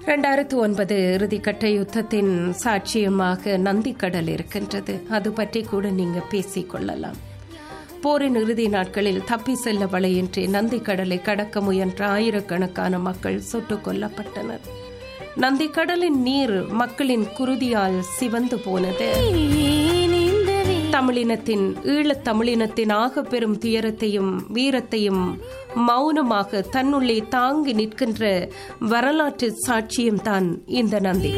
இரண்டாயிரத்து ஒன்பது இறுதிக்கட்ட யுத்தத்தின் சாட்சியமாக நந்திக்கடல் இருக்கின்றது அது பற்றி கூட நீங்க பேசிக் கொள்ளலாம் போரின் இறுதி நாட்களில் தப்பி செல்ல வழியின்றி நந்திக்கடலை கடக்க முயன்ற ஆயிரக்கணக்கான மக்கள் சுட்டுக் கொல்லப்பட்டனர் நந்திக்கடலின் நீர் மக்களின் குருதியால் சிவந்து போனது தமிழினத்தின் ஈழத் தமிழினத்தின் ஆக பெரும் துயரத்தையும் வீரத்தையும் மௌனமாக தன்னுள்ளே தாங்கி நிற்கின்ற வரலாற்று சாட்சியம்தான் இந்த நந்தி